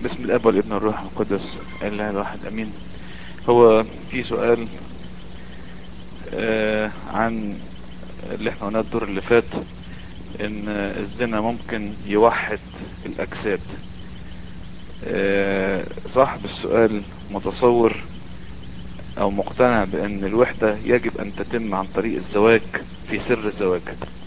بسم الاب والابن والروح القدس الاله الواحد امين هو في سؤال آه عن اللي احنا قلناه الدور اللي فات ان الزنا ممكن يوحد الاجساد آه صاحب السؤال متصور او مقتنع بان الوحدة يجب ان تتم عن طريق الزواج في سر الزواج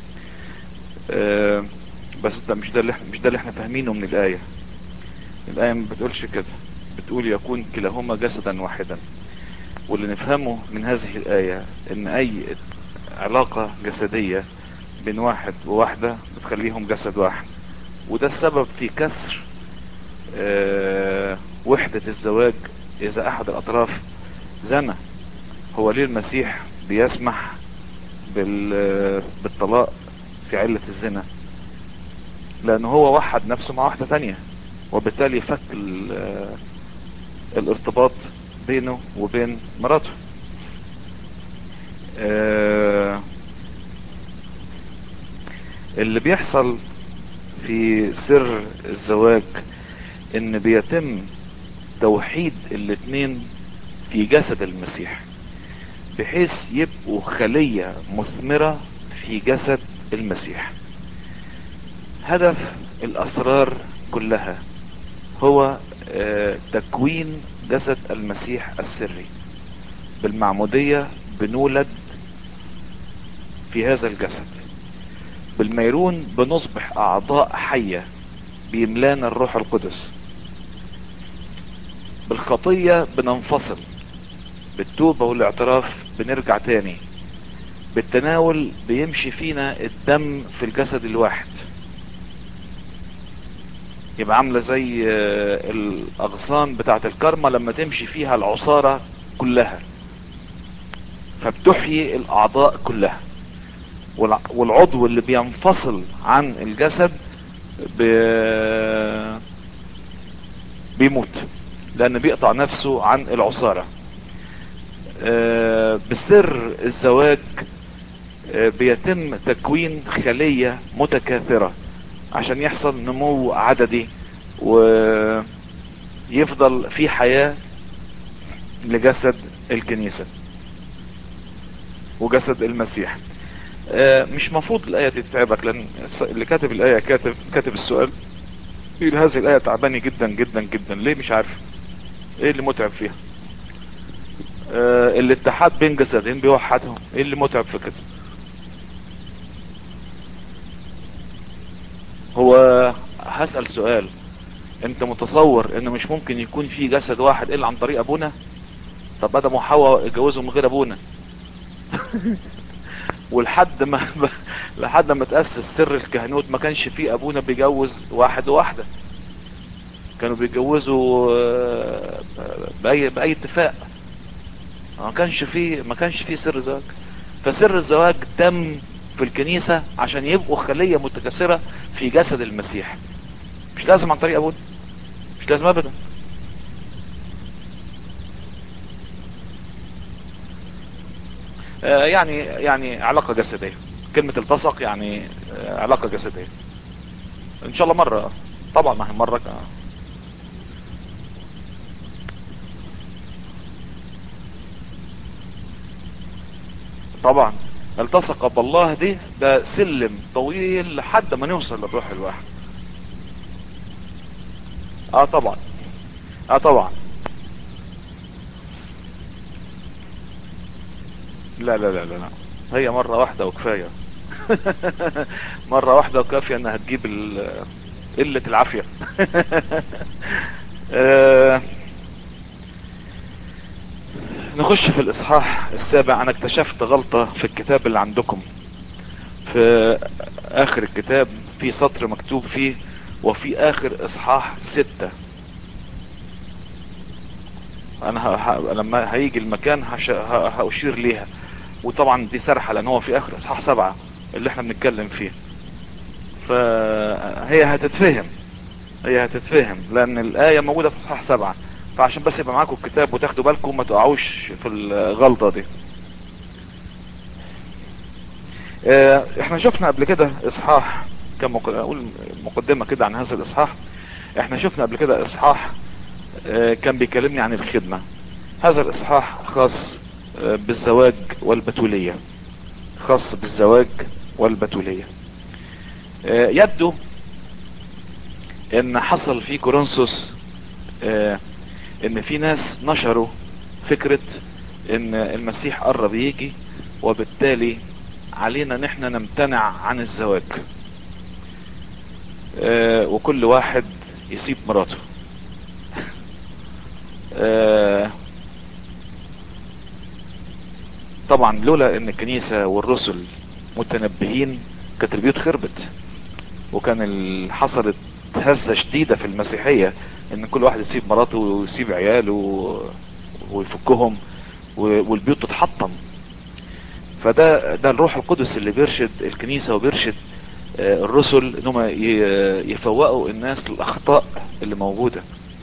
آه بس ده مش ده اللي احنا مش ده اللي احنا فاهمينه من الايه الآية ما بتقولش كده بتقول يكون كلاهما جسدا واحدا واللي نفهمه من هذه الآية ان اي علاقة جسدية بين واحد وواحدة بتخليهم جسد واحد وده السبب في كسر اه وحدة الزواج اذا احد الاطراف زنى هو ليه المسيح بيسمح بالطلاق في علة الزنا لان هو وحد نفسه مع واحدة تانية وبالتالي فك الارتباط بينه وبين مراته اللي بيحصل في سر الزواج ان بيتم توحيد الاتنين في جسد المسيح بحيث يبقوا خلية مثمرة في جسد المسيح هدف الاسرار كلها هو تكوين جسد المسيح السري بالمعمودية بنولد في هذا الجسد بالميرون بنصبح اعضاء حية بيملانا الروح القدس بالخطية بننفصل بالتوبة والاعتراف بنرجع تاني بالتناول بيمشي فينا الدم في الجسد الواحد يبقى عاملة زي الاغصان بتاعة الكرمة لما تمشي فيها العصارة كلها فبتحيي الاعضاء كلها والعضو اللي بينفصل عن الجسد بيموت لان بيقطع نفسه عن العصارة بسر الزواج بيتم تكوين خلية متكاثرة عشان يحصل نمو عددي ويفضل في حياة لجسد الكنيسة وجسد المسيح مش مفروض الآية دي تتعبك لأن اللي كاتب الآية كاتب كاتب السؤال يقول هذه الآية تعباني جدا جدا جدا ليه مش عارف ايه اللي متعب فيها الاتحاد بين جسدين بيوحدهم ايه اللي متعب في كده هو هسأل سؤال انت متصور ان مش ممكن يكون في جسد واحد الا عن طريق ابونا طب ادم وحواء اتجوزوا من غير ابونا ولحد ما لحد ما تأسس سر الكهنوت ما كانش فيه ابونا بيجوز واحد وواحدة كانوا بيتجوزوا بأي, بأي اتفاق ما كانش فيه ما كانش فيه سر زواج فسر الزواج تم في الكنيسة عشان يبقوا خلية متكسرة في جسد المسيح مش لازم عن طريق ابونا مش لازم ابدا آه يعني يعني علاقة جسدية كلمة التصق يعني آه علاقة جسدية ان شاء الله مرة طبعا ما هي مرة آه. طبعا التصق بالله دي ده سلم طويل لحد ما نوصل للروح الواحد اه طبعا اه طبعا لا لا لا لا هي مرة واحدة وكفاية مرة واحدة وكافية انها تجيب قلة العافية آه نخش في الاصحاح السابع انا اكتشفت غلطة في الكتاب اللي عندكم في اخر الكتاب في سطر مكتوب فيه وفي اخر اصحاح ستة انا ه... ه... لما هيجي المكان هش... ه... هاشير ليها وطبعا دي سرحة لان هو في اخر اصحاح سبعة اللي احنا بنتكلم فيه فهي هتتفهم هي هتتفهم لان الاية موجودة في اصحاح سبعة فعشان بس يبقى معاكم الكتاب وتاخدوا بالكم ما تقعوش في الغلطة دي اه احنا شفنا قبل كده اصحاح كم اقول مقدمة كده عن هذا الاصحاح احنا شفنا قبل كده اصحاح اه كان بيكلمني عن الخدمة هذا الاصحاح خاص اه بالزواج والبتولية خاص بالزواج والبتولية اه يبدو ان حصل في كورنثوس ان في ناس نشروا فكرة ان المسيح قرب يجي وبالتالي علينا نحن نمتنع عن الزواج اه وكل واحد يسيب مراته اه طبعا لولا ان الكنيسة والرسل متنبهين كانت البيوت خربت وكان حصلت هزة شديدة في المسيحية ان كل واحد يسيب مراته ويسيب عياله ويفكهم والبيوت تتحطم فده ده الروح القدس اللي بيرشد الكنيسة وبيرشد الرسل انهم يفوقوا الناس للاخطاء اللي موجودة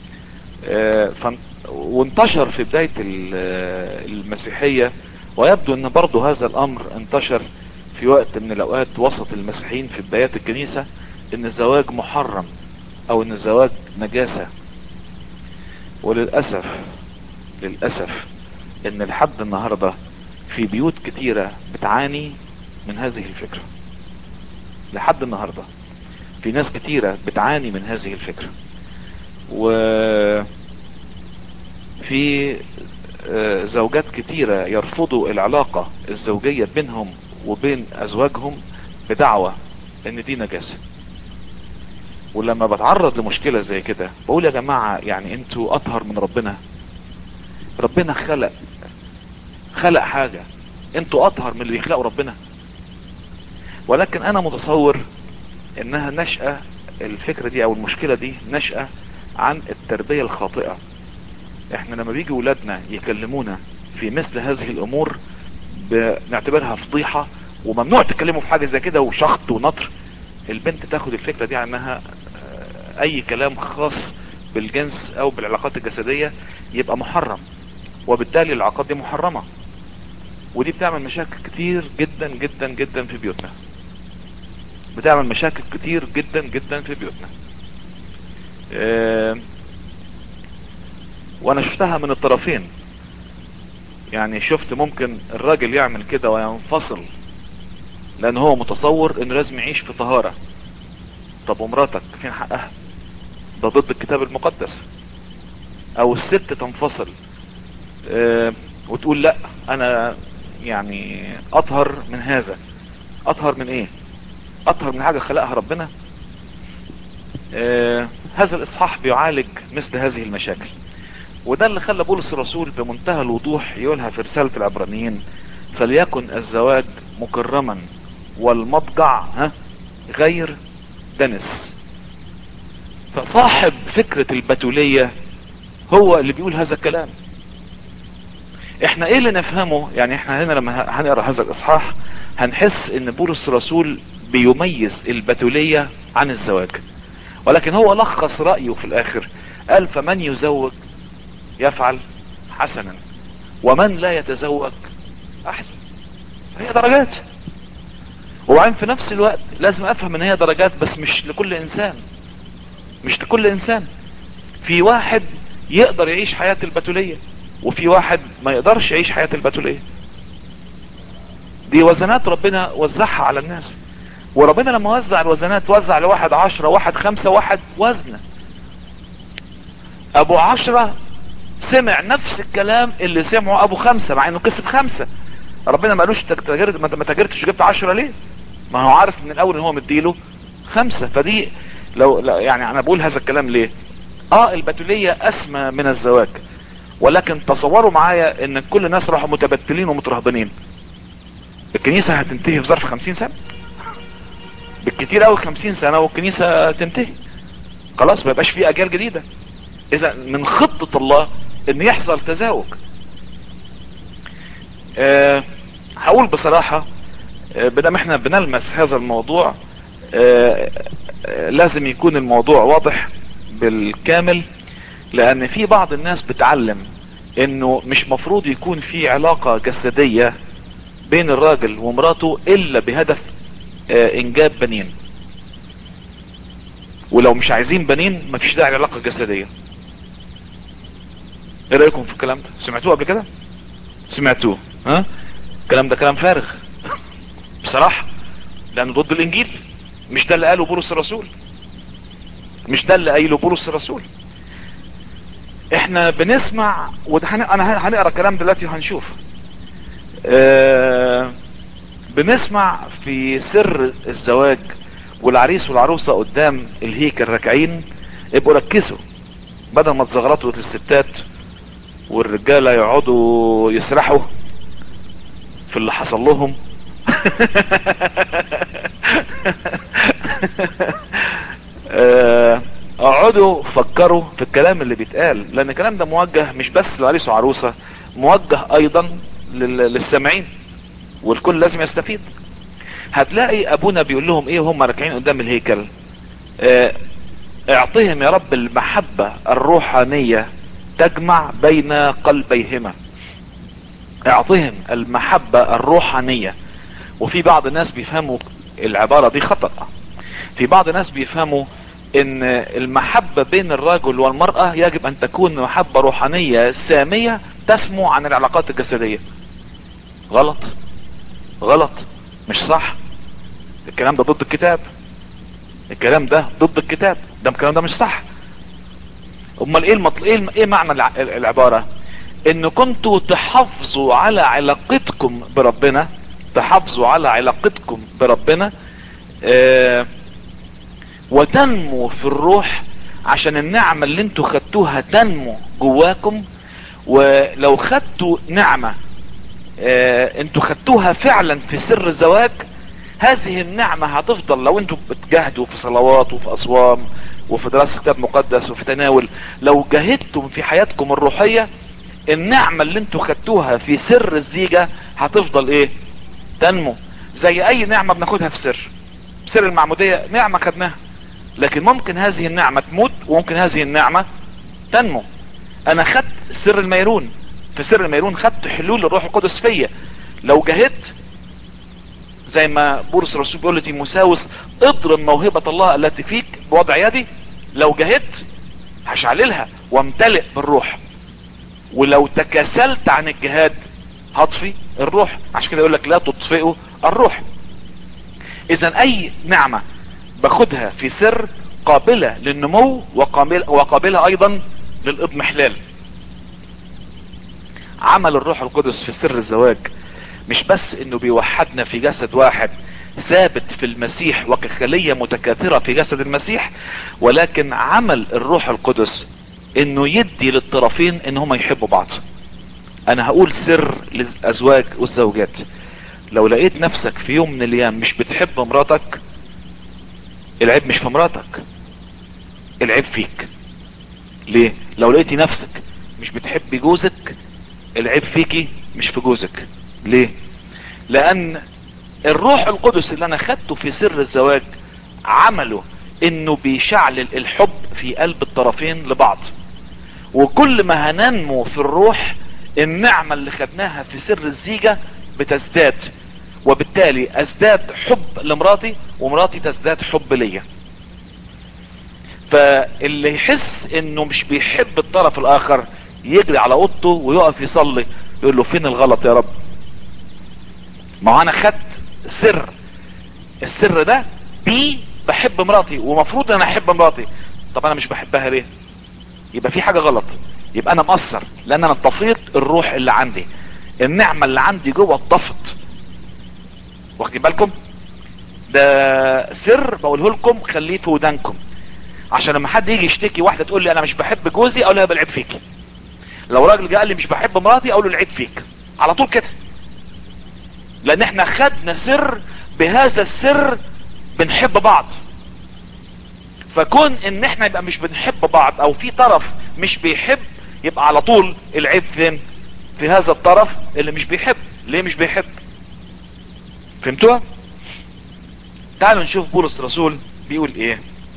وانتشر في بداية المسيحية ويبدو ان برضو هذا الامر انتشر في وقت من الاوقات وسط المسيحيين في بدايات الكنيسة ان الزواج محرم او ان الزواج نجاسة وللأسف للأسف ان لحد النهاردة في بيوت كتيرة بتعاني من هذه الفكرة لحد النهاردة في ناس كتيرة بتعاني من هذه الفكرة و في زوجات كتيرة يرفضوا العلاقة الزوجية بينهم وبين ازواجهم بدعوة ان دي نجاسة ولما بتعرض لمشكلة زي كده بقول يا جماعة يعني انتوا اطهر من ربنا ربنا خلق خلق حاجة انتوا اطهر من اللي بيخلقوا ربنا ولكن انا متصور انها نشأة الفكرة دي او المشكلة دي نشأة عن التربية الخاطئة احنا لما بيجي ولادنا يكلمونا في مثل هذه الامور بنعتبرها فضيحة وممنوع تكلموا في حاجة زي كده وشخط ونطر البنت تاخد الفكرة دي عنها اي كلام خاص بالجنس او بالعلاقات الجسدية يبقى محرم وبالتالي العلاقات دي محرمة ودي بتعمل مشاكل كتير جدا جدا جدا في بيوتنا بتعمل مشاكل كتير جدا جدا في بيوتنا اه وانا شفتها من الطرفين يعني شفت ممكن الراجل يعمل كده وينفصل لان هو متصور انه لازم يعيش في طهارة طب ومراتك فين حقها ده ضد الكتاب المقدس او الست تنفصل اه وتقول لا انا يعني اطهر من هذا اطهر من ايه اطهر من حاجة خلقها ربنا اه هذا الاصحاح بيعالج مثل هذه المشاكل وده اللي خلى بولس الرسول بمنتهى الوضوح يقولها في رسالة العبرانيين فليكن الزواج مكرما والمضجع ها غير دنس فصاحب فكرة البتولية هو اللي بيقول هذا الكلام احنا ايه اللي نفهمه يعني احنا هنا لما هنقرأ هذا الاصحاح هنحس ان بولس الرسول بيميز البتولية عن الزواج ولكن هو لخص رأيه في الاخر قال فمن يزوج يفعل حسنا ومن لا يتزوج احسن هي درجات وبعدين في نفس الوقت لازم افهم ان هي درجات بس مش لكل انسان مش لكل انسان في واحد يقدر يعيش حياة البتولية وفي واحد ما يقدرش يعيش حياة البتولية دي وزنات ربنا وزعها على الناس وربنا لما وزع الوزنات وزع لواحد عشرة واحد خمسة واحد وزنة ابو عشرة سمع نفس الكلام اللي سمعه ابو خمسة مع انه كسب خمسة ربنا ما قالوش تجرد ما تاجرتش جبت عشرة ليه ما هو عارف من الاول ان هو مديله خمسة فدي لو يعني انا بقول هذا الكلام ليه اه البتولية اسمى من الزواج ولكن تصوروا معايا ان كل الناس راحوا متبتلين ومترهبنين الكنيسة هتنتهي في ظرف خمسين سنة بالكتير اوي خمسين سنة والكنيسة تنتهي خلاص ما يبقاش في اجيال جديدة اذا من خطة الله ان يحصل تزاوج أه هقول بصراحة أه بدم احنا بنلمس هذا الموضوع أه لازم يكون الموضوع واضح بالكامل لان في بعض الناس بتعلم انه مش مفروض يكون في علاقة جسدية بين الراجل ومراته الا بهدف انجاب بنين ولو مش عايزين بنين مفيش داعي للعلاقة الجسدية ايه رأيكم في الكلام ده سمعتوه قبل كده سمعتوه ها الكلام ده كلام فارغ بصراحة لانه ضد الانجيل مش ده اللي قاله بولس الرسول مش ده اللي قايله بولس الرسول احنا بنسمع وده هن... انا هنقرا الكلام دلوقتي وهنشوف اه... بنسمع في سر الزواج والعريس والعروسة قدام الهيكل راكعين ابقوا ركزوا بدل ما تزغرطوا للستات والرجالة يقعدوا يسرحوا في اللي حصل لهم اقعدوا فكروا في الكلام اللي بيتقال لان الكلام ده موجه مش بس لعريس وعروسة موجه ايضا للسامعين والكل لازم يستفيد هتلاقي ابونا بيقول لهم ايه وهم راكعين قدام الهيكل اه اعطهم يا رب المحبة الروحانية تجمع بين قلبيهما اعطهم المحبة الروحانية وفي بعض الناس بيفهموا العبارة دي خطأ في بعض الناس بيفهموا ان المحبة بين الرجل والمرأة يجب ان تكون محبة روحانية سامية تسمو عن العلاقات الجسدية غلط غلط مش صح الكلام ده ضد الكتاب الكلام ده ضد الكتاب ده الكلام ده مش صح امال ايه المطل... ايه, إيه معنى العبارة ان كنتوا تحافظوا على علاقتكم بربنا تحافظوا على علاقتكم بربنا اه وتنمو في الروح عشان النعمة اللي انتوا خدتوها تنمو جواكم ولو خدتوا نعمة اه انتوا خدتوها فعلا في سر الزواج هذه النعمة هتفضل لو انتوا بتجاهدوا في صلوات وفي اصوام وفي دراسة كتاب مقدس وفي تناول لو جاهدتم في حياتكم الروحية النعمة اللي انتوا خدتوها في سر الزيجة هتفضل ايه تنمو زي اي نعمة بناخدها في سر سر المعمودية نعمة خدناها لكن ممكن هذه النعمة تموت وممكن هذه النعمة تنمو انا خدت سر الميرون في سر الميرون خدت حلول الروح القدس فيا لو جاهدت زي ما بولس الرسول بيقول لتيموساوس اضرب موهبة الله التي فيك بوضع يدي لو جاهدت هشعللها وامتلئ بالروح ولو تكاسلت عن الجهاد هطفي الروح عشان كده يقول لك لا تطفئوا الروح اذا اي نعمة باخدها في سر قابلة للنمو وقابلة, وقابلة ايضا للاضمحلال عمل الروح القدس في سر الزواج مش بس انه بيوحدنا في جسد واحد ثابت في المسيح وكخلية متكاثرة في جسد المسيح ولكن عمل الروح القدس انه يدي للطرفين ان هما يحبوا بعض انا هقول سر للازواج والزوجات لو لقيت نفسك في يوم من الايام مش بتحب مراتك العيب مش في مراتك العيب فيك ليه لو لقيتي نفسك مش بتحبي جوزك العيب فيكي مش في جوزك ليه لان الروح القدس اللي انا خدته في سر الزواج عمله انه بيشعلل الحب في قلب الطرفين لبعض وكل ما هننمو في الروح النعمة اللي خدناها في سر الزيجة بتزداد وبالتالي ازداد حب لمراتي ومراتي تزداد حب ليا فاللي يحس انه مش بيحب الطرف الاخر يجري على اوضته ويقف يصلي يقول له فين الغلط يا رب ما انا خدت سر السر ده بي بحب مراتي ومفروض ان انا احب مراتي طب انا مش بحبها ليه يبقى في حاجة غلط يبقى انا مقصر لان انا طفيت الروح اللي عندي النعمة اللي عندي جوه اتطفت واخدين بالكم ده سر بقوله لكم خليه في ودانكم عشان لما حد يجي يشتكي واحدة تقول لي انا مش بحب جوزي اقول لها بالعيب فيك لو راجل جه قال لي مش بحب مراتي اقول له العيب فيك على طول كده لان احنا خدنا سر بهذا السر بنحب بعض فكون ان احنا يبقى مش بنحب بعض او في طرف مش بيحب يبقى على طول العيب فين في هذا الطرف اللي مش بيحب ليه مش بيحب فهمتوها تعالوا نشوف بولس الرسول بيقول ايه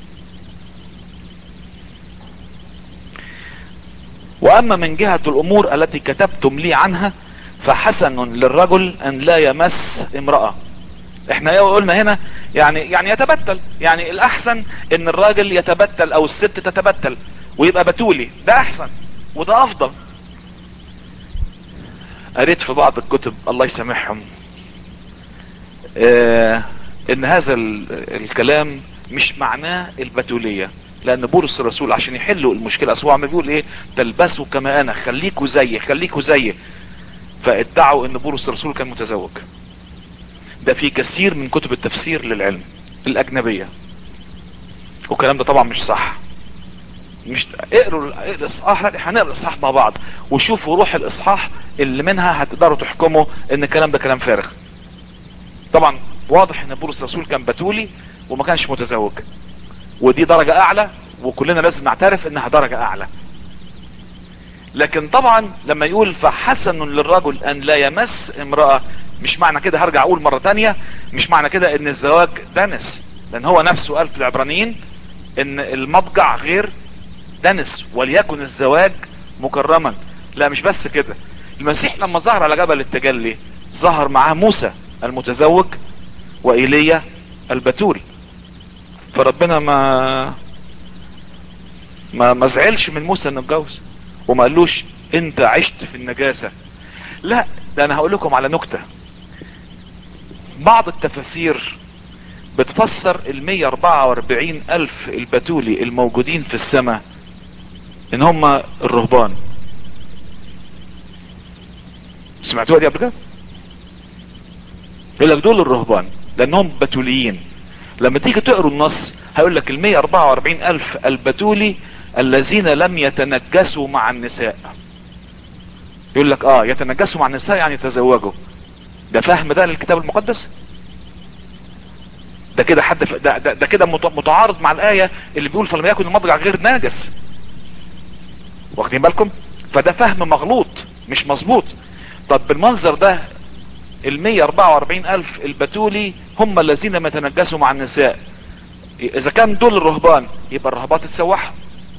واما من جهة الامور التي كتبتم لي عنها فحسن للرجل ان لا يمس امرأة احنا قلنا هنا يعني يعني يتبتل يعني الاحسن ان الراجل يتبتل او الست تتبتل ويبقى بتولي ده احسن وده افضل قريت في بعض الكتب الله يسامحهم اه ان هذا الكلام مش معناه البتولية لان بولس الرسول عشان يحلوا المشكلة اصل هو بيقول ايه تلبسوا كما انا خليكوا زي خليكوا زي فادعوا ان بولس الرسول كان متزوج ده في كثير من كتب التفسير للعلم الاجنبية والكلام ده طبعا مش صح مش اقروا الاصحاح هنقرا الاصحاح مع بعض وشوفوا روح الاصحاح اللي منها هتقدروا تحكموا ان الكلام ده كلام فارغ طبعا واضح ان بولس الرسول كان بتولي وما كانش متزوج ودي درجة اعلى وكلنا لازم نعترف انها درجة اعلى لكن طبعا لما يقول فحسن للرجل ان لا يمس امرأة مش معنى كده هرجع اقول مرة تانية مش معنى كده ان الزواج دنس لان هو نفسه قال في العبرانيين ان المضجع غير دنس وليكن الزواج مكرما لا مش بس كده المسيح لما ظهر على جبل التجلي ظهر معاه موسى المتزوج وإيليا البتول فربنا ما ما ما زعلش من موسى انه اتجوز وما قالوش انت عشت في النجاسة لا ده انا هقول لكم على نكتة بعض التفاسير بتفسر ال 144 الف البتولي الموجودين في السماء ان هم الرهبان سمعتوها دي قبل كده يقول لك دول الرهبان لانهم بتوليين لما تيجي تقروا النص هيقول لك ال 144 الف البتولي الذين لم يتنجسوا مع النساء يقول لك اه يتنجسوا مع النساء يعني يتزوجوا ده فهم ده للكتاب المقدس ده كده حد ف... ده, ده, ده كده متعارض مع الايه اللي بيقول فلم يكن المضجع غير ناجس واخدين بالكم فده فهم مغلوط مش مظبوط طب بالمنظر ده ال 144 الف البتولي هم الذين ما تنجسوا مع النساء اذا كان دول الرهبان يبقى الرهبات تتسوحوا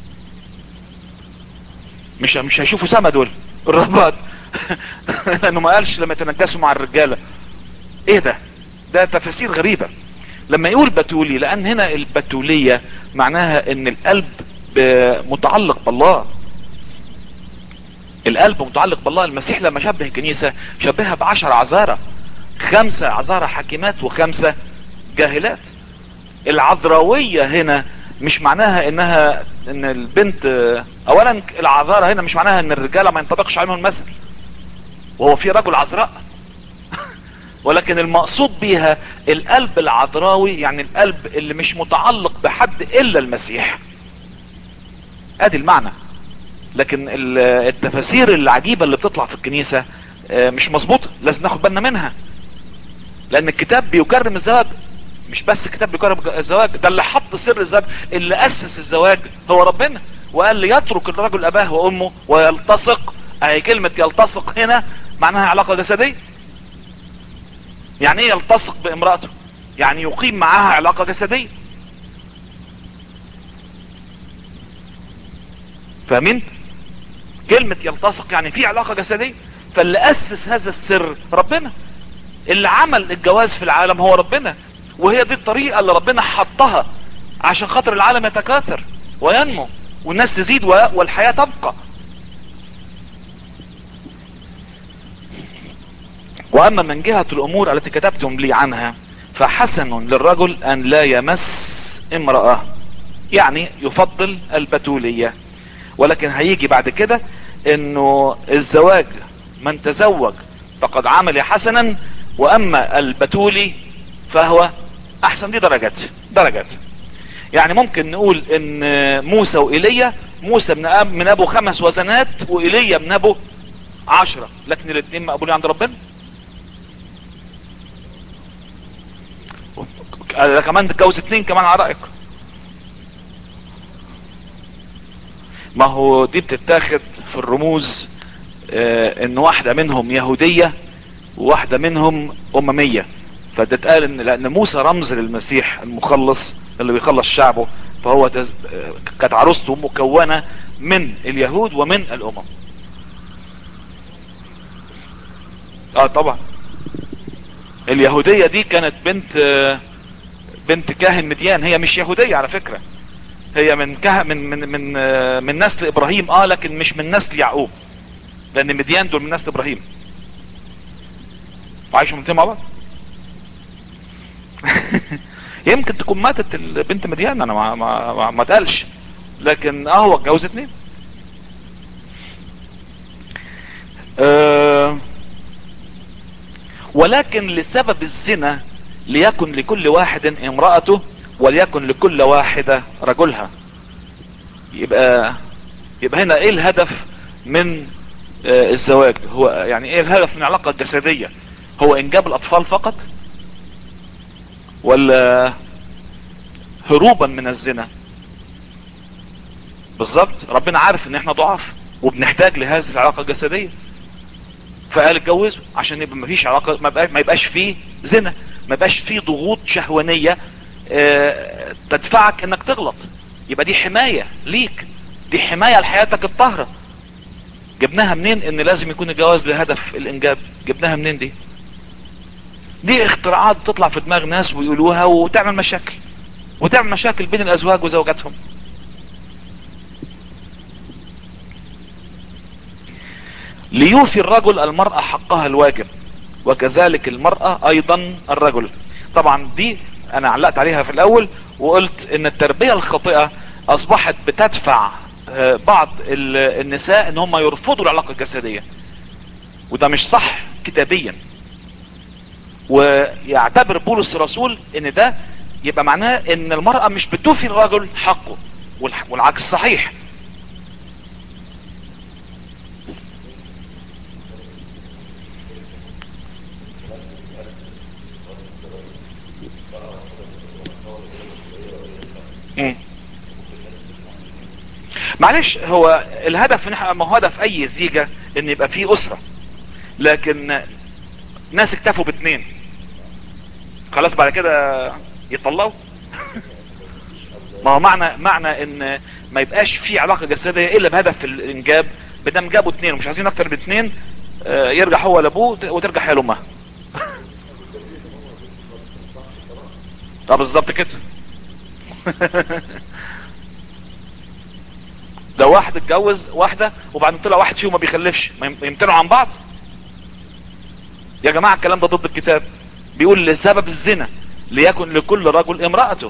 مش مش هيشوفوا سما دول الرهبات لانه ما قالش لما يتنجسوا مع الرجاله ايه ده ده تفاسير غريبه لما يقول بتولي لان هنا البتوليه معناها ان القلب متعلق بالله القلب متعلق بالله المسيح لما شبه الكنيسة شبهها بعشر عذارة خمسة عذارة حكيمات وخمسة جاهلات العذراوية هنا مش معناها انها ان البنت اولا العذارة هنا مش معناها ان الرجالة ما ينطبقش عليهم المثل وهو في رجل عذراء ولكن المقصود بيها القلب العذراوي يعني القلب اللي مش متعلق بحد الا المسيح ادي المعنى لكن التفاسير العجيبة اللي بتطلع في الكنيسة مش مظبوطة لازم ناخد بالنا منها لان الكتاب بيكرم الزواج مش بس الكتاب بيكرم الزواج ده اللي حط سر الزواج اللي اسس الزواج هو ربنا وقال لي يترك الرجل اباه وامه ويلتصق اهي كلمة يلتصق هنا معناها علاقة جسدية يعني ايه يلتصق بامرأته يعني يقيم معاها علاقة جسدية فاهمين كلمة يلتصق يعني في علاقة جسدية فاللي اسس هذا السر ربنا اللي عمل الجواز في العالم هو ربنا وهي دي الطريقة اللي ربنا حطها عشان خاطر العالم يتكاثر وينمو والناس تزيد والحياة تبقى واما من جهة الامور التي كتبتم لي عنها فحسن للرجل ان لا يمس امرأة يعني يفضل البتولية ولكن هيجي بعد كده انه الزواج من تزوج فقد عمل حسنا واما البتولي فهو احسن دي درجات درجات يعني ممكن نقول ان موسى وإيليا موسى من, أب من ابو خمس وزنات وإيليا من ابو عشرة لكن الاثنين مقبولين عند ربنا كمان تتجوز اتنين كمان على رأيك ما هو دي بتتاخد في الرموز اه ان واحدة منهم يهودية وواحدة منهم اممية فده اتقال ان لان موسى رمز للمسيح المخلص اللي بيخلص شعبه فهو تز... كانت عروسته مكونة من اليهود ومن الامم اه طبعا اليهودية دي كانت بنت بنت كاهن مديان هي مش يهودية على فكرة هي من كه من من من من نسل ابراهيم اه لكن مش من نسل يعقوب لان مديان دول من نسل ابراهيم عايشوا منتين مع بعض يمكن تكون ماتت البنت مديان انا ما ما ما, ما اتقالش لكن اه هو اتجوز اتنين أه ولكن لسبب الزنا ليكن لكل واحد امرأته وليكن لكل واحدة رجلها يبقى يبقى هنا ايه الهدف من آه الزواج هو يعني ايه الهدف من العلاقة الجسدية هو انجاب الاطفال فقط ولا هروبا من الزنا بالظبط ربنا عارف ان احنا ضعاف وبنحتاج لهذه العلاقة الجسدية فقال اتجوزوا عشان يبقى مفيش علاقة ما يبقاش فيه زنا ما يبقاش فيه ضغوط شهوانية اه تدفعك انك تغلط يبقى دي حماية ليك دي حماية لحياتك الطاهرة جبناها منين ان لازم يكون الجواز لهدف الانجاب جبناها منين دي دي اختراعات تطلع في دماغ ناس ويقولوها وتعمل مشاكل وتعمل مشاكل بين الازواج وزوجاتهم ليوفي الرجل المرأة حقها الواجب وكذلك المرأة ايضا الرجل طبعا دي انا علقت عليها في الاول وقلت ان التربية الخاطئة اصبحت بتدفع بعض النساء ان هم يرفضوا العلاقة الجسدية وده مش صح كتابيا ويعتبر بولس الرسول ان ده يبقى معناه ان المرأة مش بتوفي الرجل حقه والعكس صحيح معلش هو الهدف ما هو هدف اي زيجة ان يبقى فيه اسرة لكن ناس اكتفوا باتنين خلاص بعد كده يطلعوا ما هو معنى معنى ان ما يبقاش في علاقة جسدية الا بهدف الانجاب بدم جابوا اتنين ومش عايزين اكتر من اتنين يرجع هو لابوه وترجع هي لامها اه بالظبط كده لو واحد اتجوز واحدة وبعدين طلع واحد فيهم ما بيخلفش ما يمتنعوا عن بعض يا جماعة الكلام ده ضد الكتاب بيقول لسبب الزنا ليكن لكل رجل امرأته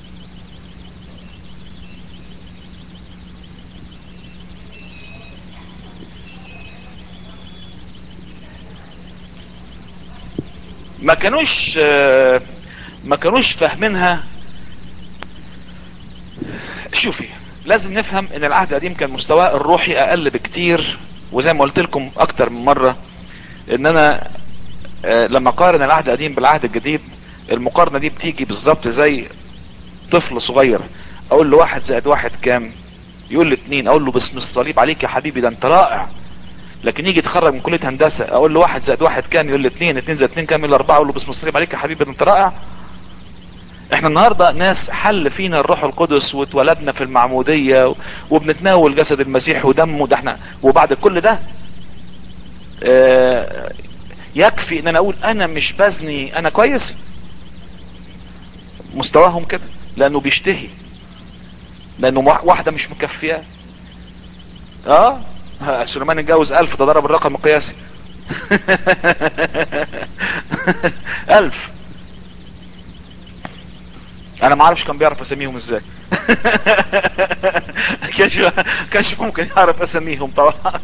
ما كانوش ما كانوش فاهمينها شوفي لازم نفهم ان العهد القديم كان مستواه الروحي اقل بكتير وزي ما قلت لكم اكتر من مرة ان انا لما قارن العهد القديم بالعهد الجديد المقارنة دي بتيجي بالظبط زي طفل صغير اقول له واحد زائد واحد كام يقول لي اتنين اقول له باسم الصليب عليك يا حبيبي ده انت رائع لكن يجي يتخرج من كلية هندسة اقول له واحد زائد واحد كام يقول لي اتنين اتنين زائد اتنين كام يقول لي اربعة اقول له باسم الصليب عليك يا حبيبي ده انت رائع احنا النهاردة ناس حل فينا الروح القدس واتولدنا في المعمودية وبنتناول جسد المسيح ودمه ده احنا وبعد كل ده اه يكفي ان انا اقول انا مش بزني انا كويس مستواهم كده لانه بيشتهي لانه واحدة مش مكفية اه سليمان اتجوز الف ده ضرب الرقم القياسي الف انا ما اعرفش كان بيعرف اسميهم ازاي كانش كانش ممكن يعرف اسميهم طبعا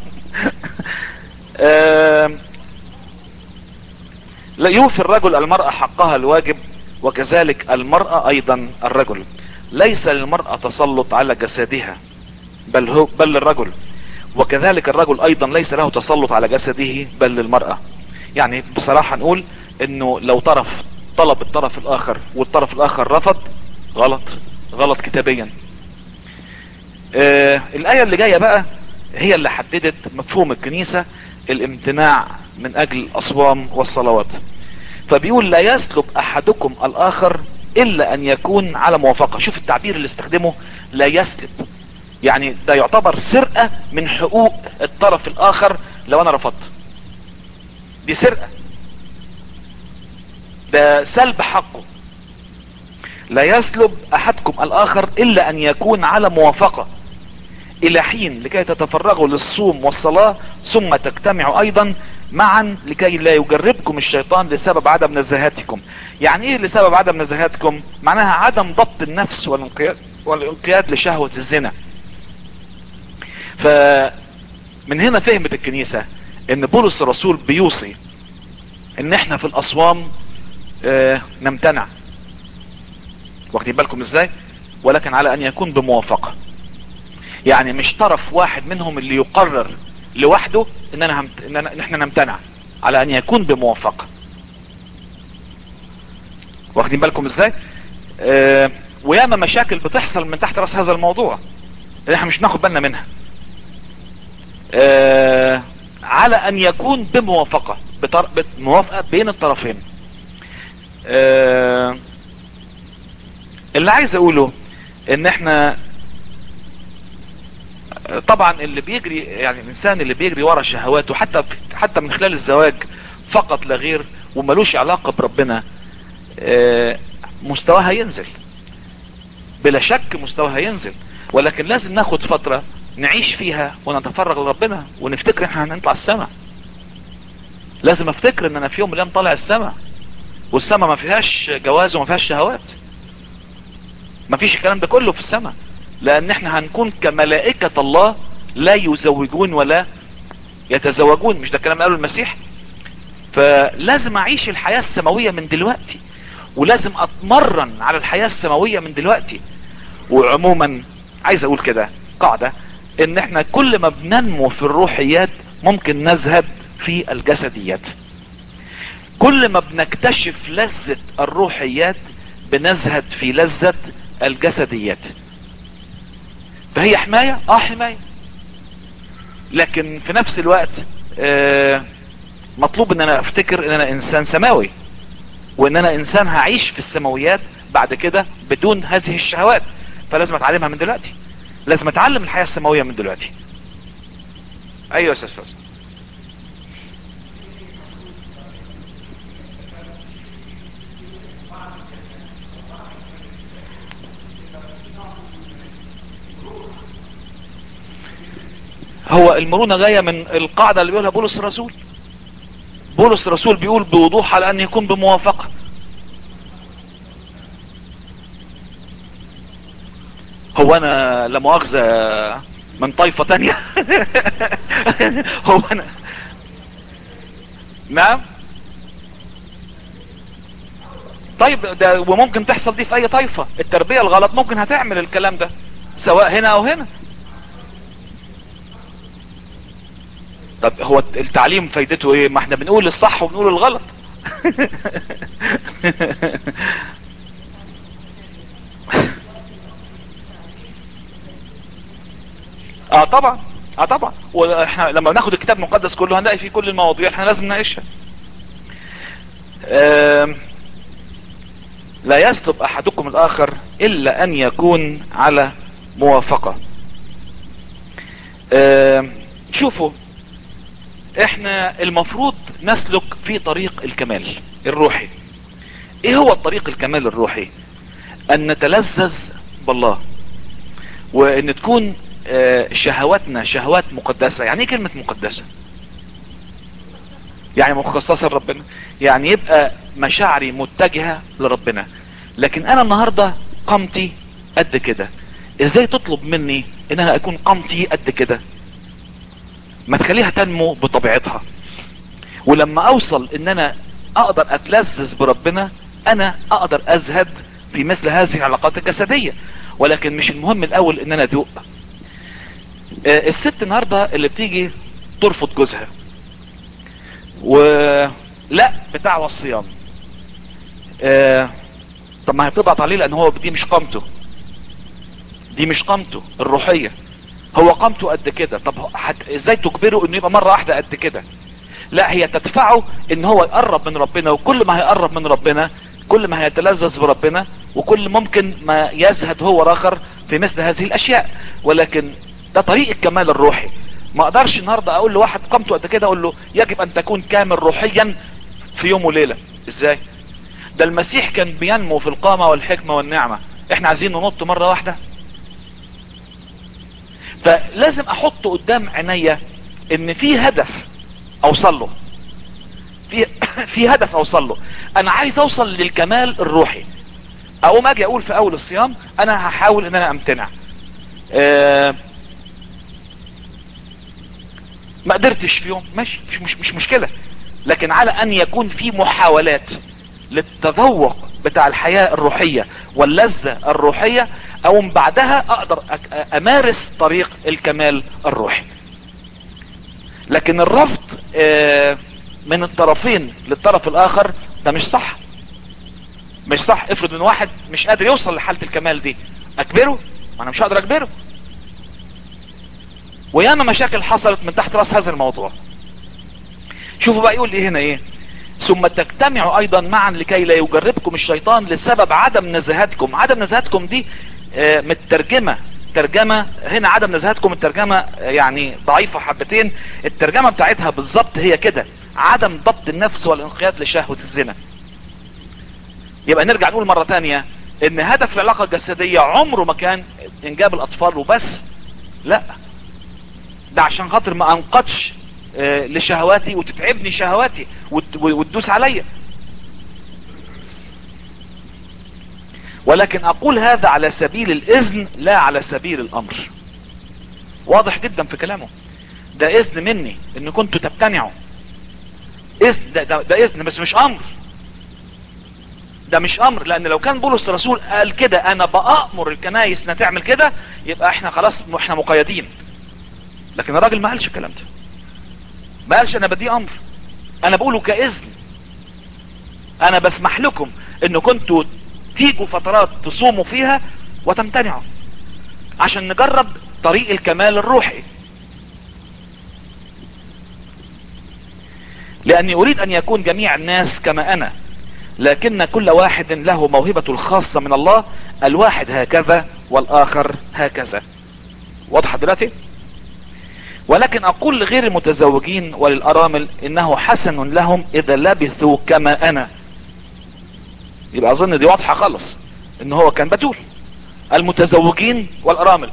لا يوفي الرجل المرأة حقها الواجب وكذلك المرأة ايضا الرجل ليس للمرأة تسلط على جسدها بل هو بل للرجل وكذلك الرجل ايضا ليس له تسلط على جسده بل للمرأة يعني بصراحة نقول انه لو طرف طلب الطرف الاخر والطرف الاخر رفض غلط غلط كتابيا آه الاية اللي جاية بقى هي اللي حددت مفهوم الكنيسة الامتناع من اجل الاصوام والصلوات فبيقول لا يسلب احدكم الاخر الا ان يكون على موافقة شوف التعبير اللي استخدمه لا يسلب يعني ده يعتبر سرقة من حقوق الطرف الاخر لو انا رفضت دي سرقة ده سلب حقه لا يسلب احدكم الاخر الا ان يكون على موافقة الى حين لكي تتفرغوا للصوم والصلاة ثم تجتمعوا ايضا معا لكي لا يجربكم الشيطان لسبب عدم نزاهتكم يعني ايه لسبب عدم نزاهتكم معناها عدم ضبط النفس والانقياد, والانقياد لشهوة الزنا فمن هنا فهمت الكنيسة ان بولس الرسول بيوصي ان احنا في الاصوام اه نمتنع واخدين بالكم ازاي ولكن على ان يكون بموافقة يعني مش طرف واحد منهم اللي يقرر لوحده ان انا همت... ان, أنا... إن احنا نمتنع على ان يكون بموافقة واخدين بالكم ازاي اه وياما مشاكل بتحصل من تحت راس هذا الموضوع اللي احنا مش ناخد بالنا منها اه على ان يكون بموافقة بطر... بموافقة بين الطرفين اه اللي عايز اقوله ان احنا طبعا اللي بيجري يعني الانسان اللي بيجري ورا شهواته حتى حتى من خلال الزواج فقط لا غير وملوش علاقة بربنا مستواها ينزل بلا شك مستواها ينزل ولكن لازم ناخد فترة نعيش فيها ونتفرغ لربنا ونفتكر احنا هنطلع السماء لازم افتكر ان انا في يوم من الايام طالع السماء والسماء ما فيهاش جواز وما فيهاش شهوات ما فيش الكلام ده كله في السماء لان احنا هنكون كملائكة الله لا يزوجون ولا يتزوجون مش ده الكلام قاله المسيح فلازم اعيش الحياة السماوية من دلوقتي ولازم اتمرن على الحياة السماوية من دلوقتي وعموما عايز اقول كده قاعدة ان احنا كل ما بننمو في الروحيات ممكن نذهب في الجسديات كل ما بنكتشف لذة الروحيات بنزهد في لذة الجسديات فهي حماية اه حماية لكن في نفس الوقت آه مطلوب ان انا افتكر ان انا انسان سماوي وان انا انسان هعيش في السماويات بعد كده بدون هذه الشهوات فلازم اتعلمها من دلوقتي لازم اتعلم الحياة السماوية من دلوقتي ايوه يا استاذ فوزي هو المرونة جاية من القاعدة اللي بيقولها بولس الرسول بولس الرسول بيقول بوضوح على ان يكون بموافقة هو انا لمؤاخذة من طائفة تانية هو انا نعم طيب ده وممكن تحصل دي في اي طائفة التربية الغلط ممكن هتعمل الكلام ده سواء هنا او هنا طب هو التعليم فايدته ايه ما احنا بنقول الصح وبنقول الغلط اه طبعا اه طبعا واحنا لما ناخد الكتاب المقدس كله هنلاقي فيه كل المواضيع احنا لازم نعيشها آه لا يسلب احدكم الاخر الا ان يكون على موافقة آه شوفوا احنا المفروض نسلك في طريق الكمال الروحي ايه هو الطريق الكمال الروحي ان نتلذذ بالله وان تكون شهواتنا شهوات مقدسة يعني ايه كلمة مقدسة يعني مخصصة لربنا يعني يبقى مشاعري متجهة لربنا لكن انا النهاردة قامتي قد كده ازاي تطلب مني ان انا اكون قامتي قد كده ما تخليها تنمو بطبيعتها ولما اوصل ان انا اقدر اتلذذ بربنا انا اقدر ازهد في مثل هذه العلاقات الجسدية ولكن مش المهم الاول ان انا ادوق آه الست النهاردة اللي بتيجي ترفض جوزها ولا بتاع الصيام آه طب ما هي بتضغط عليه لان هو دي مش قامته دي مش قامته الروحية هو قامته قد كده طب حت... ازاي تجبره انه يبقى مرة واحدة قد كده لا هي تدفعه ان هو يقرب من ربنا وكل ما هيقرب من ربنا كل ما هيتلذذ بربنا وكل ممكن ما يزهد هو اخر في مثل هذه الاشياء ولكن ده طريق الكمال الروحي ما اقدرش النهاردة اقول لواحد قامته قد كده اقول له يجب ان تكون كامل روحيا في يوم وليلة ازاي ده المسيح كان بينمو في القامة والحكمة والنعمة احنا عايزين ننط مرة واحدة فلازم احط قدام عينيا ان في هدف اوصل له في في هدف اوصل له انا عايز اوصل للكمال الروحي اقوم اجي اقول في اول الصيام انا هحاول ان انا امتنع أه ما قدرتش في يوم ماشي مش, مش, مش مشكلة لكن على ان يكون في محاولات للتذوق بتاع الحياة الروحية واللذة الروحية او من بعدها اقدر امارس طريق الكمال الروحي لكن الرفض أه من الطرفين للطرف الاخر ده مش صح مش صح افرض ان واحد مش قادر يوصل لحالة الكمال دي اجبره ما انا مش هقدر اجبره وياما مشاكل حصلت من تحت راس هذا الموضوع شوفوا بقى يقول لي هنا ايه ثم تجتمعوا ايضا معا لكي لا يجربكم الشيطان لسبب عدم نزاهتكم عدم نزاهتكم دي آه مترجمة ترجمة هنا عدم نزاهتكم الترجمة يعني ضعيفة حبتين الترجمة بتاعتها بالظبط هي كده عدم ضبط النفس والانقياد لشهوة الزنا يبقى نرجع نقول مرة تانية ان هدف العلاقة الجسدية عمره ما كان انجاب الاطفال وبس لا ده عشان خاطر ما انقضش آه لشهواتي وتتعبني شهواتي وتدوس عليا ولكن اقول هذا على سبيل الاذن لا على سبيل الامر واضح جدا في كلامه ده اذن مني ان كنتوا تمتنعوا اذن ده, ده, ده اذن بس مش امر ده مش امر لان لو كان بولس الرسول قال كده انا بامر الكنايس انها تعمل كده يبقى احنا خلاص احنا مقيدين لكن الراجل ما قالش الكلام ده ما قالش انا بدي امر انا بقوله كاذن انا بسمح لكم ان كنتوا تيجوا فترات تصوموا فيها وتمتنعوا عشان نجرب طريق الكمال الروحي لاني اريد ان يكون جميع الناس كما انا لكن كل واحد له موهبة الخاصة من الله الواحد هكذا والاخر هكذا واضحة دلوقتي ولكن اقول لغير المتزوجين وللارامل انه حسن لهم اذا لبثوا كما انا يبقى اظن دي واضحة خالص ان هو كان بتول المتزوجين والارامل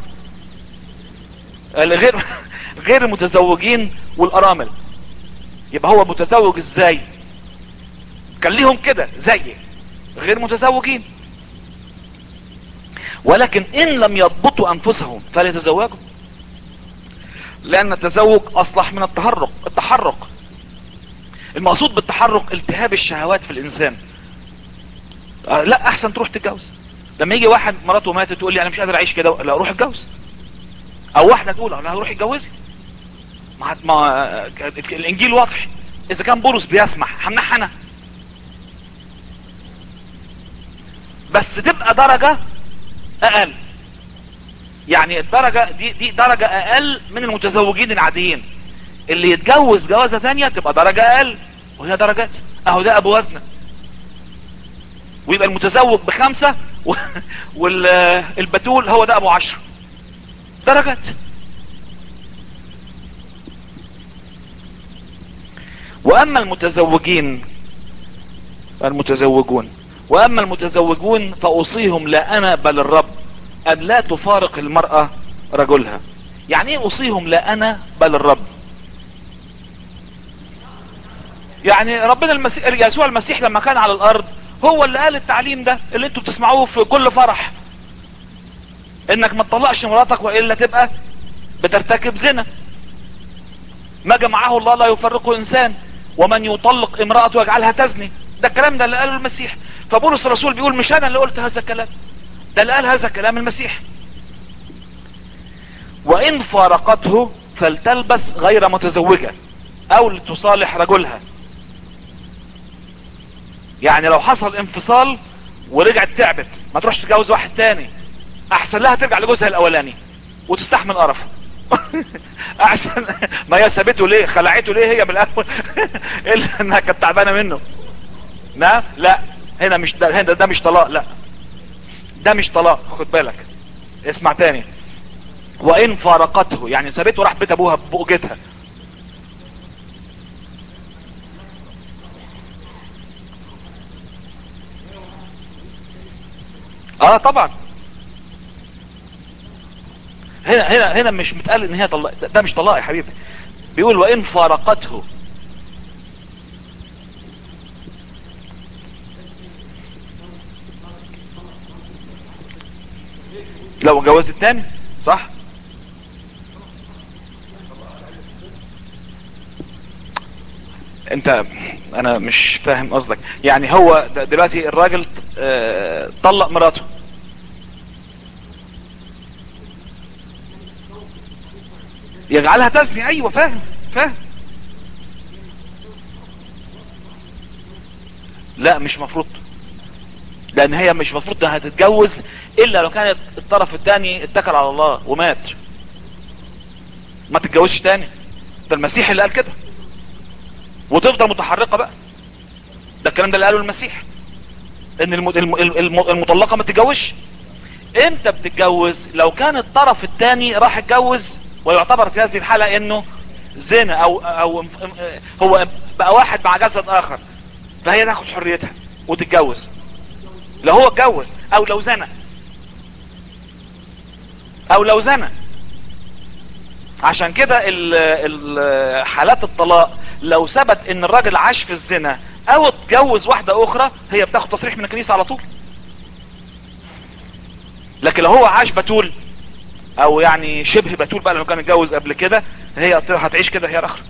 غير غير المتزوجين والارامل يبقى هو متزوج ازاي كان ليهم كده زي غير متزوجين ولكن ان لم يضبطوا انفسهم فليتزوجوا لان التزوج اصلح من التحرك التحرك المقصود بالتحرك التهاب الشهوات في الانسان آه لا احسن تروح تتجوز لما يجي واحد مراته ماتت تقول لي انا مش قادر اعيش كده لا روح اتجوز او واحده تقول انا هروح اتجوزي ما, ما الانجيل واضح اذا كان بولس بيسمح همنعها انا بس تبقى درجة اقل يعني الدرجة دي, دي درجة اقل من المتزوجين العاديين اللي يتجوز جوازة تانية تبقى درجة اقل وهي درجات اهو ده ابو وزنة ويبقى المتزوج بخمسة والبتول هو ده ابو عشر درجات واما المتزوجين المتزوجون واما المتزوجون فاوصيهم لا انا بل الرب ان لا تفارق المرأة رجلها يعني ايه اوصيهم لا انا بل الرب يعني ربنا المسيح يسوع المسيح لما كان على الارض هو اللي قال التعليم ده اللي انتوا بتسمعوه في كل فرح انك ما تطلقش مراتك والا تبقى بترتكب زنا ما جمعه الله لا يفرقه انسان ومن يطلق امرأته ويجعلها تزني ده الكلام ده اللي قاله المسيح فبولس الرسول بيقول مش انا اللي قلت هذا الكلام ده اللي قال هذا الكلام المسيح وان فارقته فلتلبس غير متزوجة او لتصالح رجلها يعني لو حصل انفصال ورجعت تعبت ما تروحش تتجوز واحد تاني احسن لها ترجع لجوزها الاولاني وتستحمل قرفه احسن ما هي سابته ليه خلعته ليه هي بالاول الا انها كانت تعبانه منه لا لا هنا مش ده, هنا ده مش طلاق لا ده مش طلاق خد بالك اسمع تاني وان فارقته يعني سابته راح بيت ابوها بؤجتها اه طبعا هنا هنا هنا مش متقال ان هي طلاق ده مش طلاق يا حبيبي بيقول وان فارقته لو جواز التاني صح انت انا مش فاهم قصدك يعني هو د- دلوقتي الراجل آه، طلق مراته يجعلها تزني ايوه فاهم فاهم لا مش مفروض لان هي مش مفروض انها تتجوز الا لو كانت الطرف الثاني اتكل على الله ومات ما تتجوزش تاني ده المسيح اللي قال كده وتفضل متحرقة بقى ده الكلام ده اللي قاله المسيح ان الم- الم- الم- المطلقة ما تتجوزش امتى بتتجوز لو كان الطرف الثاني راح اتجوز ويعتبر في هذه الحالة انه زنا او او هو بقى واحد مع جسد اخر فهي تاخد حريتها وتتجوز لو هو اتجوز او لو زنى او لو زنى عشان كده ال- ال- حالات الطلاق لو ثبت ان الراجل عاش في الزنا او اتجوز واحدة اخرى هي بتاخد تصريح من الكنيسة على طول لكن لو هو عاش بتول او يعني شبه بتول بقى لو كان اتجوز قبل كده هي هتعيش كده هي الاخرى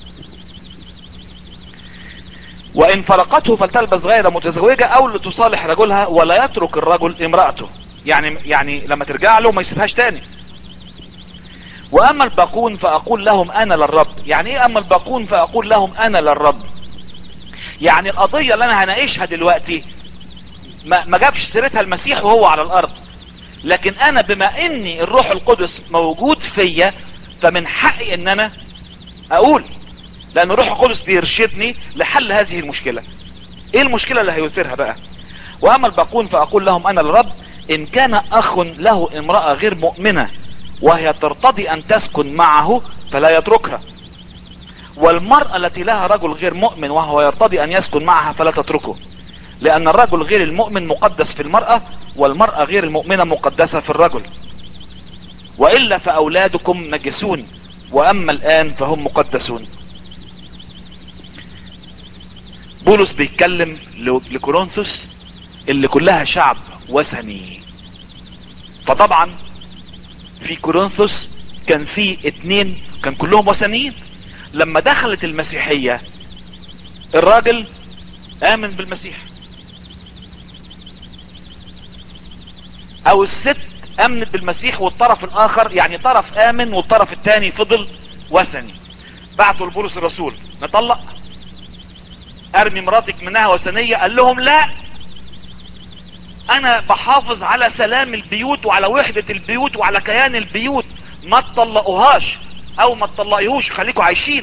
وان فرقته فلتلبس غير متزوجة او لتصالح رجلها ولا يترك الرجل امرأته يعني يعني لما ترجع له ما يسيبهاش تاني واما الباقون فاقول لهم انا للرب يعني ايه اما الباقون فاقول لهم انا للرب يعني القضية اللي انا هناقشها دلوقتي ما, ما جابش سيرتها المسيح وهو على الارض لكن انا بما اني الروح القدس موجود فيا فمن حقي ان انا اقول لان الروح القدس بيرشدني لحل هذه المشكلة ايه المشكلة اللي هيثيرها بقى واما الباقون فاقول لهم انا الرب ان كان اخ له امرأة غير مؤمنة وهي ترتضي ان تسكن معه فلا يتركها والمرأة التي لها رجل غير مؤمن وهو يرتضي ان يسكن معها فلا تتركه لان الرجل غير المؤمن مقدس في المرأة والمرأة غير المؤمنة مقدسة في الرجل وإلا فأولادكم نجسون وأما الآن فهم مقدسون بولس بيتكلم ل- لكورنثوس اللي كلها شعب وثني فطبعا في كورنثوس كان في اتنين كان كلهم وثنيين لما دخلت المسيحية الراجل آمن بالمسيح او الست امنت بالمسيح والطرف الاخر يعني طرف امن والطرف الثاني فضل وثني بعتوا لبولس الرسول نطلق ارمي مراتك منها وثنية قال لهم لا انا بحافظ على سلام البيوت وعلى وحدة البيوت وعلى كيان البيوت ما تطلقوهاش او ما تطلقيهوش خليكوا عايشين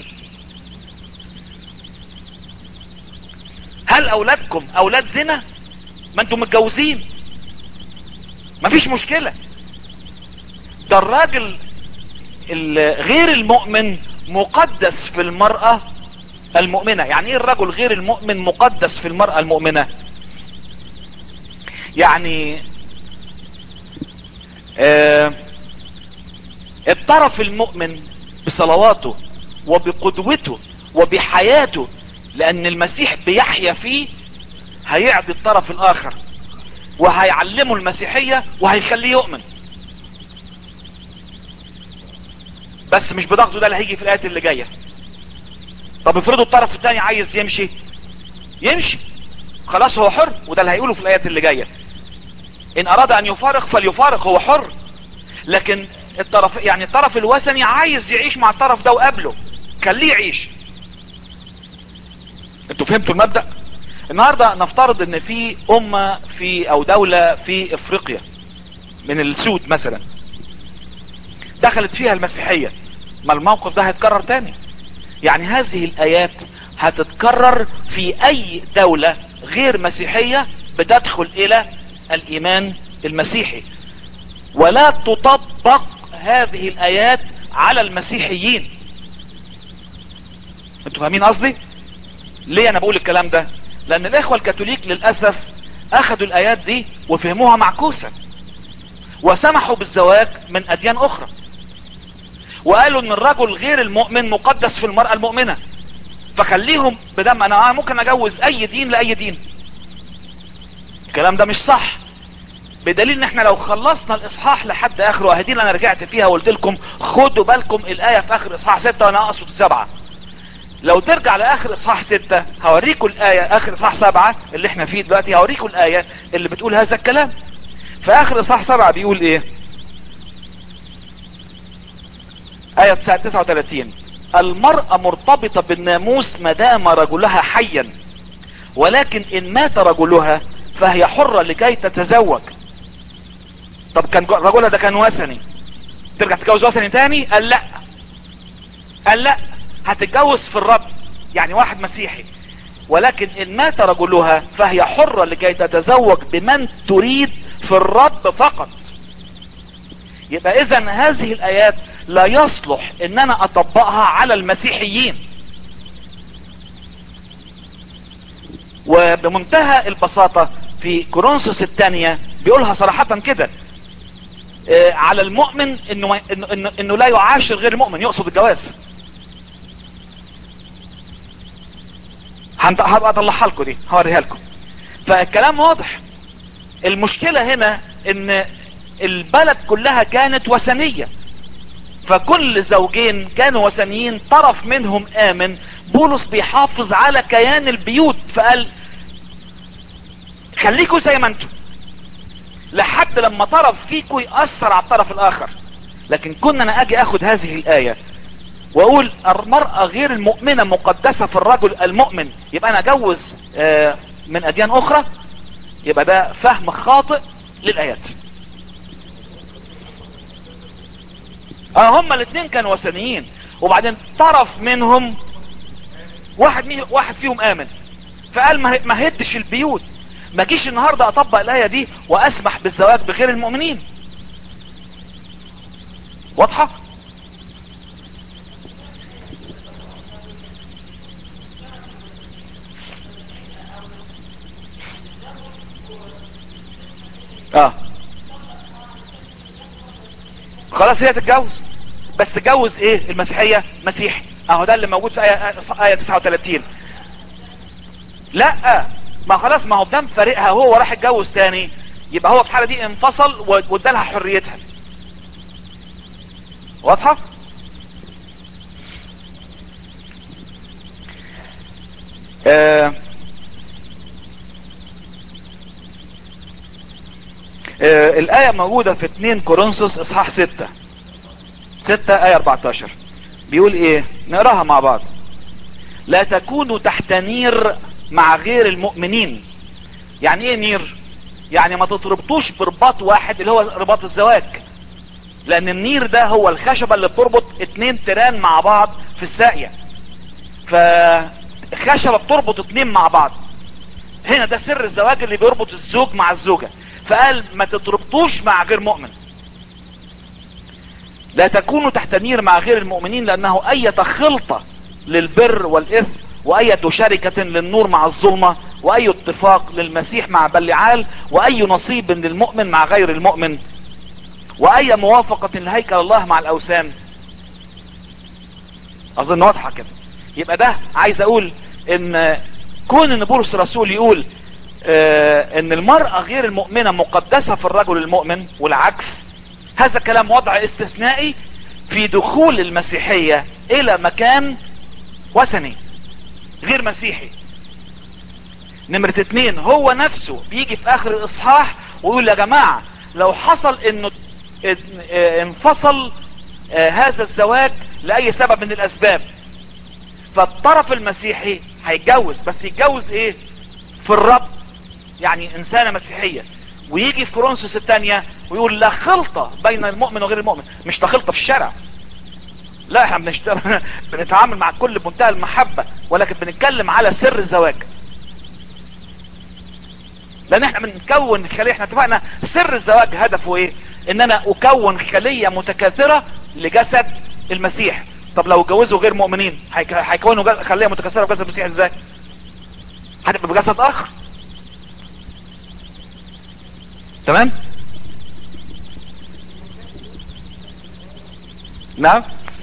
هل اولادكم اولاد زنا ما انتم متجوزين مفيش مشكلة ده الراجل ال- غير المؤمن مقدس في المرأة المؤمنة يعني ايه الرجل غير المؤمن مقدس في المرأة المؤمنة يعني آه الطرف المؤمن بصلواته وبقدوته وبحياته لان المسيح بيحيا فيه هيعدي الطرف الاخر وهيعلمه المسيحية وهيخليه يؤمن بس مش بضغطه ده اللي هيجي في الآيات اللي جاية طب افرضوا الطرف الثاني عايز يمشي يمشي خلاص هو حر وده اللي هيقوله في الآيات اللي جاية ان اراد ان يفارق فليفارق هو حر لكن الطرف يعني الطرف الوثني عايز يعيش مع الطرف ده وقابله خليه يعيش انتوا فهمتوا المبدأ النهاردة نفترض ان في امة في او دولة في افريقيا من السود مثلا دخلت فيها المسيحية ما الموقف ده هيتكرر تاني يعني هذه الايات هتتكرر في اي دولة غير مسيحية بتدخل الى الايمان المسيحي ولا تطبق هذه الايات على المسيحيين انتوا فاهمين قصدي ليه انا بقول الكلام ده لان الاخوة الكاثوليك للأسف اخدوا الايات دي وفهموها معكوسة وسمحوا بالزواج من اديان اخرى وقالوا ان الرجل غير المؤمن مقدس في المرأة المؤمنة فخليهم بدم انا ممكن اجوز اي دين لاي دين الكلام ده مش صح بدليل ان احنا لو خلصنا الاصحاح لحد اخره اهدي انا رجعت فيها وقلت لكم خدوا بالكم الايه في اخر اصحاح ستة وانا اقصد سبعة لو ترجع لاخر اصحاح ستة هوريكم الايه اخر اصحاح سبعة اللي احنا فيه دلوقتي هوريكم الايه اللي بتقول هذا الكلام في اخر اصحاح سبعة بيقول ايه آية 39 المرأة مرتبطة بالناموس مدام رجلها حيا ولكن إن مات رجلها فهي حرة لكي تتزوج طب كان رجلها ده كان وثني ترجع تتجوز وثني تاني قال لا قال لا هتتجوز في الرب يعني واحد مسيحي ولكن إن مات رجلها فهي حرة لكي تتزوج بمن تريد في الرب فقط يبقى اذا هذه الايات لا يصلح ان انا اطبقها على المسيحيين وبمنتهى البساطة في كورنثوس الثانية بيقولها صراحة كده آه على المؤمن انه, إنه, إنه, انه لا يعاشر غير المؤمن يقصد الجواز هبقى اطلعها لكم دي هوريها لكم فالكلام واضح المشكلة هنا ان البلد كلها كانت وثنية فكل زوجين كانوا وثنيين طرف منهم امن بولس بيحافظ على كيان البيوت فقال خليكوا زي ما انتم لحد لما طرف فيكوا يأثر على الطرف الاخر لكن كنا انا اجي اخد هذه الاية واقول المرأة غير المؤمنة مقدسة في الرجل المؤمن يبقى انا اجوز من اديان اخرى يبقى ده فهم خاطئ للايات اه هما الاثنين كانوا وثنيين وبعدين طرف منهم واحد ميه واحد فيهم امن فقال ما هدش البيوت ما جيش النهاردة اطبق الاية دي واسمح بالزواج بغير المؤمنين واضحة اه خلاص هي تتجوز بس تجوز ايه المسيحية مسيحي اهو ده اللي موجود في آية, آية 39 لا ما خلاص ما هو بدم فارقها هو راح يتجوز تاني يبقى هو في الحالة دي انفصل وادالها حريتها واضحة آه آه الآية موجودة في 2 كورنثوس اصحاح 6 6 آية 14 بيقول ايه نقراها مع بعض لا تكونوا تحت نير مع غير المؤمنين يعني ايه نير يعني ما تتربطوش برباط واحد اللي هو رباط الزواج لان النير ده هو الخشبة اللي بتربط اتنين تيران مع بعض في الساقية فخشبة بتربط اتنين مع بعض هنا ده سر الزواج اللي بيربط الزوج مع الزوجة فقال ما تتربطوش مع غير مؤمن لا تكونوا تحت نير مع غير المؤمنين لانه اية خلطة للبر والاثم واية شركة للنور مع الظلمة واي اتفاق للمسيح مع بلعال واي نصيب للمؤمن مع غير المؤمن واي موافقة لهيكل الله مع الاوثان اظن واضحة كده يبقى ده عايز اقول ان كون ان بولس الرسول يقول اه ان المرأة غير المؤمنة مقدسة في الرجل المؤمن والعكس هذا كلام وضع استثنائي في دخول المسيحية الى مكان وثني غير مسيحي نمرة اتنين هو نفسه بيجي في اخر الاصحاح ويقول يا جماعة لو حصل انه انفصل هذا الزواج لاي سبب من الاسباب فالطرف المسيحي هيتجوز بس يتجوز ايه في الرب يعني انسانة مسيحية ويجي في كورنثوس الثانية ويقول لا خلطة بين المؤمن وغير المؤمن مش لا خلطة في الشارع لا احنا بنشتغل بنتعامل مع الكل بمنتهى المحبة ولكن بنتكلم على سر الزواج لان احنا بنكون خلية احنا اتفقنا سر الزواج هدفه ايه ان انا اكون خلية متكاثرة لجسد المسيح طب لو اتجوزوا غير مؤمنين هيكونوا خلية متكاثرة بجسد المسيح ازاي هتبقى بجسد اخر تمام نعم